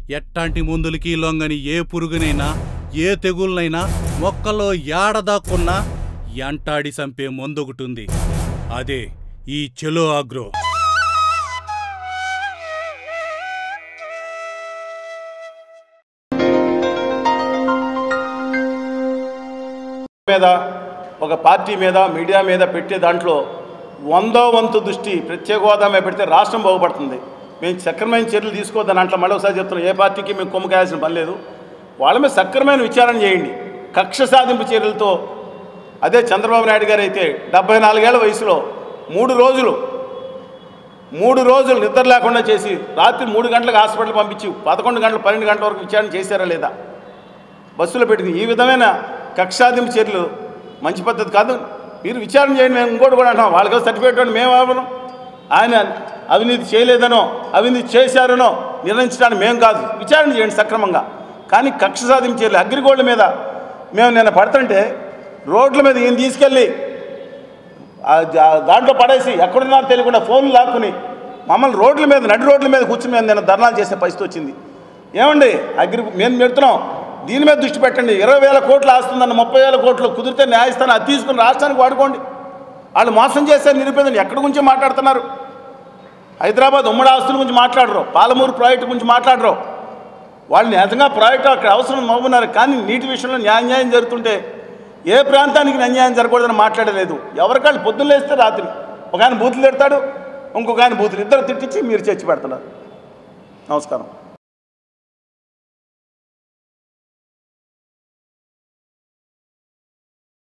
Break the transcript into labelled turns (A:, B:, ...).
A: ఎట్టాంటి మందులకి లొంగని ఏ పురుగునైనా ఏ తెగుళ్ళనైనా మొక్కలో ఏడదాక్కున్నా ఎంటాడి చంపే మందొకటుంది అదే ఈ చెలో ఆగ్రో
B: మీద ఒక పార్టీ మీద మీడియా మీద పెట్టే దాంట్లో వందో వంతు దృష్టి ప్రత్యేక హోదా మీద పెడితే రాష్ట్రం బాగుపడుతుంది మేము సక్రమైన చర్యలు తీసుకోవద్దని అంట్లో మళ్ళీ ఒకసారి చెప్తున్నాం ఏ పార్టీకి మేము కొమ్ము కాయాల్సిన పని లేదు వాళ్ళ మీద సక్రమైన విచారణ చేయండి కక్ష సాధింపు చర్యలతో అదే చంద్రబాబు నాయుడు గారు అయితే డెబ్బై నాలుగేళ్ల వయసులో మూడు రోజులు మూడు రోజులు నిద్ర లేకుండా చేసి రాత్రి మూడు గంటలకు హాస్పిటల్ పంపించి పదకొండు గంటలు పన్నెండు గంటల వరకు విచారణ చేశారా లేదా బస్సులో పెట్టింది ఈ విధమైన కక్షాదింపు చర్యలు మంచి పద్ధతి కాదు మీరు విచారణ చేయండి మేము ఇంకోటి కూడా అంటాం వాళ్ళకి సర్టిఫికేట్ ఇవ్వండి మేము అవ్వను ఆయన అవినీతి చేయలేదనో అవినీతి చేశారనో నిర్ణయించడానికి మేము కాదు విచారణ చేయండి సక్రమంగా కానీ కక్ష సాధింపు చర్యలు అగ్రిగోల్డ్ మీద మేము నిన్న పడుతుంటే రోడ్ల మీద ఈయన తీసుకెళ్ళి ఆ జా- దాంట్లో పడేసి ఎక్కడున్నారో తెలియకుండా ఫోన్లు లాక్కుని మమ్మల్ని రోడ్ల మీద నడి రోడ్ల మీద కూర్చుని మేము నిన్న ధర్నాలు చేసే పరిస్థితి వచ్చింది ఏమండి అగ్రి మేము పెడుతున్నాం దీని మీద దృష్టి పెట్టండి ఇరవై వేల కోట్లు ఆస్తుందన్న ముప్పై వేల కోట్లు కుదిరితే న్యాయస్థానం అది తీసుకుని రాష్ట్రానికి వాడుకోండి వాళ్ళు మోసం చేశారు నిరుపేదలు ఎక్కడి గురించి మాట్లాడుతున్నారు హైదరాబాద్ ఉమ్మడి ఆస్తుల గురించి మాట్లాడరు పాలమూరు ప్రాజెక్టు గురించి మాట్లాడరు వాళ్ళు నిజంగా ప్రాజెక్టు అక్కడ అవసరం మవ్వున్నారు కానీ నీటి విషయంలో న్యాయ న్యాయం జరుగుతుంటే ఏ ప్రాంతానికి అన్యాయం జరగకూడదని మాట్లాడలేదు ఎవరికాళ్ళు పొద్దున్న లేస్తే రాత్రి ఒక ఆయన బూతులు తిడతాడు ఇంకొక ఆయన బూతులు ఇద్దరు తిట్టించి మీరు చర్చి పెడుతున్నారు నమస్కారం